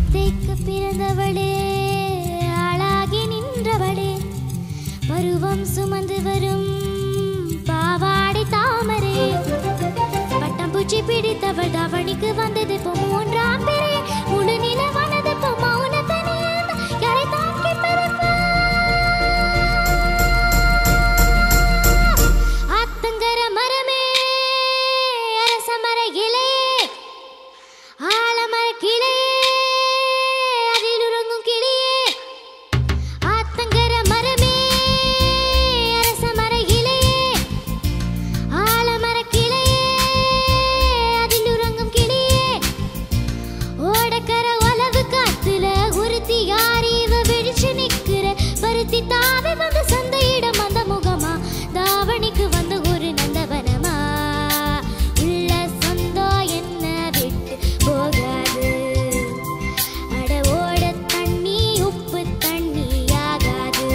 அத்தைக்கு பிறந்தவளே ஆளாகி நின்றவளே பருவம் சுமந்து வரும் பாவாடை தாமரை பட்டாம்பூச்சி பிடித்தவள் தவணிக்கு வந்தது இப்போ மூன்றாம் பேரே முழு நிலவானது இப்போ மௌனத்தனியில் யாரை தான் கேட்பதப்பா ஆத்தங்கர மரமே அரச மர இலையே ஆலமர கிளையே அதில் உறங்கும் கிளியே ஆத்தங்கர மரமே அரச மர இலையே ஆலமர கிளையே அதில் உறங்கும் கிளியே ஓடக்கர உலவு காத்துல ஒருத்தி யார் இவ விழிச்சு நிக்கிற பருத்தி தாவி வந்து சந்தையிடம் அந்த முகமா தாவணிக்கு வந்து ஒரு நந்தவனமா உள்ள சொந்தம் என்ன விட்டு போகாது அட ஓட தண்ணி உப்பு தண்ணி ஆகாது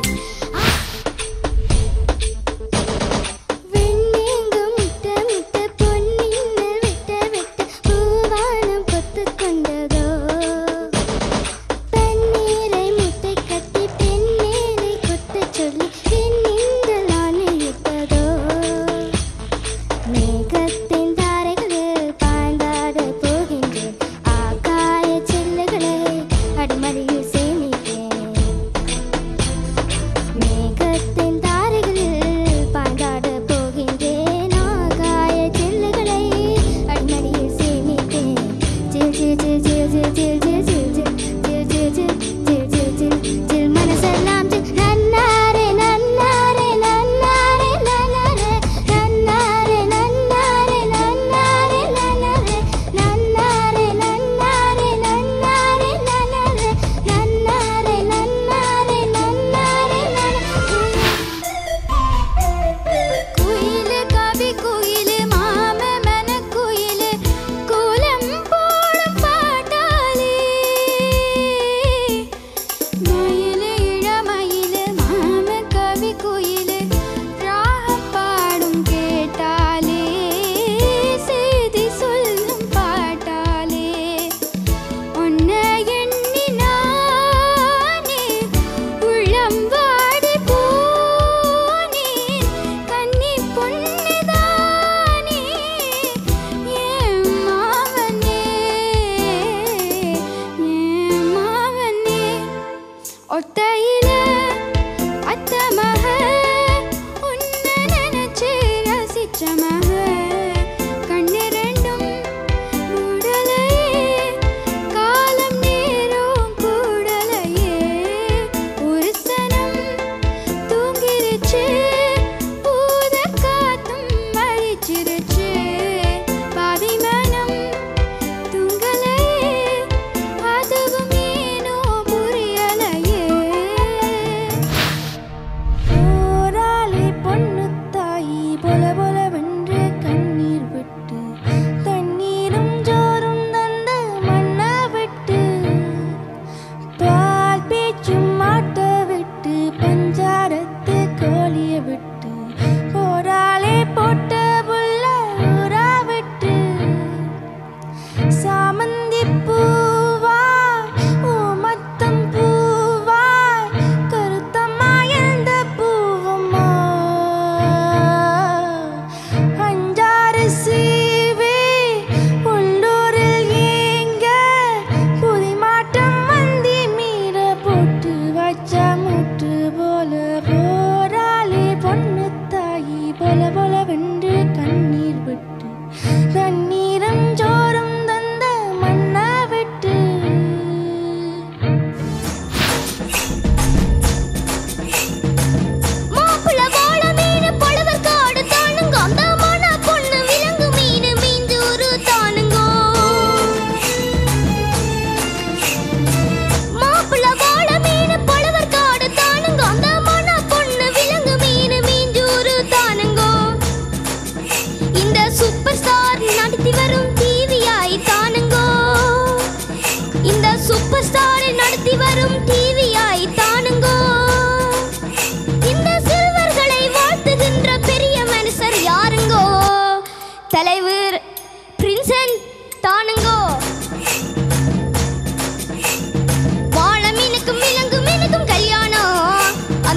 வெண்ணெங்கும் முட்ட முட்ட பொன்னின்னு விட்ட விட்ட பூவானம் கொத்து கொண்டதோ தண்ணீரை முட்டை கட்டி பெண்ணேரை கொத்தச் சொல்லி பெண்ணின்றல் ஆணையிட்டதோ மேகத்தின் தாரைகளில் பாய்ந்தாட போகின்றேன் ஆகாய சில்லுகளை அடிமடியில் சேமித்தேன் மேகத்தின் தாரைகளில் பாய்ந்தாட போகின்றேன் ஆகாய சில்லுகளை அடிமடியில் சேமித்தேன் ஜில் ஜில் ஜில் ஜில் ஜில் ஜில் ஜில் ஜில் ஜில் ஜில் ஜில் ஜில் ஜில் ஜில் ஜில் ஜில் மனசெல்லாம் ஜில் நன்னாரே நன்னாரே நன்னாரே நன்னாரே நன்னாரே நன்னாரே நன்னாரே நன்னாரே நன்னாரே நன்னாரே நன்னாரே நன்னாரே நன்னாரே நன்னாரே நன்னாரே குயிலு கவி குயிலு மாம மன குயிலு குலம் போடும் பாட்டாளி மயிலு இளமயிலு மாம கவி குயிலு ராகம் பாடும் கேட்டாலே செய்தி சொல்லும் பாட்டாலே உன்னை எண்ணி நானே உள்ளம் வாடி போனேன் கன்னி பொண்ணுதானே ஏன் மாவனே ஏன் மாவனே ஒத்தையில அத்த மக உன்னை நினைச்சு ரசிச்ச மக கண்ணு ரெண்டும் மூடலையே காலம் நேரம் கூடலையே ஒரு சனம் தூங்கிருச்சு பூத காத்தும் அழிச்சிருச்சு பாதி மனம் தூங்கலையே அதுவும் ஏனோ புரியலையே போராளி பொண்ணு தாயி பொல பொலவென்று கண்ணீர் விட்டு தண்ணீரும் ஜோறும் தந்த மண்ண விட்டு பால் பேச்சும் மாட்ட விட்டு பஞ்சாரத்து கோழிய விட்டு போராளி போட்ட புள்ள ஊரா விட்டு சாமந்தி பூவாய் ஊமத்தம் பூவாய் கருத்தம்மா எந்த பூவம்மா அஞ்சாறு சீவி உள்ளூரில் ஏங்க புதிமாட்டம் மந்தி மீற போட்டு வச்ச முட்டு போல போராளி பொண்ணு தாயி போல போல வென்று கண்ணீர் விட்டு தண்ணீரம் ஜோறும் தந்த மண்ணா விட்டு மாப்பிள வாழ மீன் பழவர் காடு தானுங்க அந்த மன பொண்ணு விலங்கு மீன் மீஞ்சூரு தானுங்க மாப்பிள வாழ மீன் பழவர் காடு தானுங்க அந்த மன பொண்ணு விலங்கு மீன் மீஞ்சூரு தானுங்க இந்த சூப்பர் ஸ்டார் நடத்தி வரும் டிவியாய் தானுங்கோ இந்த சூப்பர் ஸ்டார் நடத்தி வரும் டிவியாய் தானுங்கோ இந்த சிறுவர்களை வாழ்த்துகின்ற பெரிய மனுஷர் யாருங்கோ தலைவர் பிரின்சன் தானுங்கோ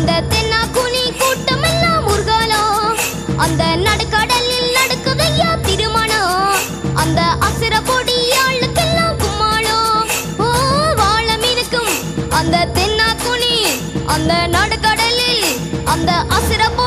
அந்த தென்னாக்குனி கூட்டம் எல்லாம் முருகாலம் அந்த நடுக்கடலில் நடக்குதையா திருமணம் அந்த அசுர பொடி ஆளுக்கெல்லாம் கும்மாளம் ஓ வாழம் இருக்கும் அந்த தென்னாக்குனி அந்த நடுக்கடலில் அந்த அசுர பொடி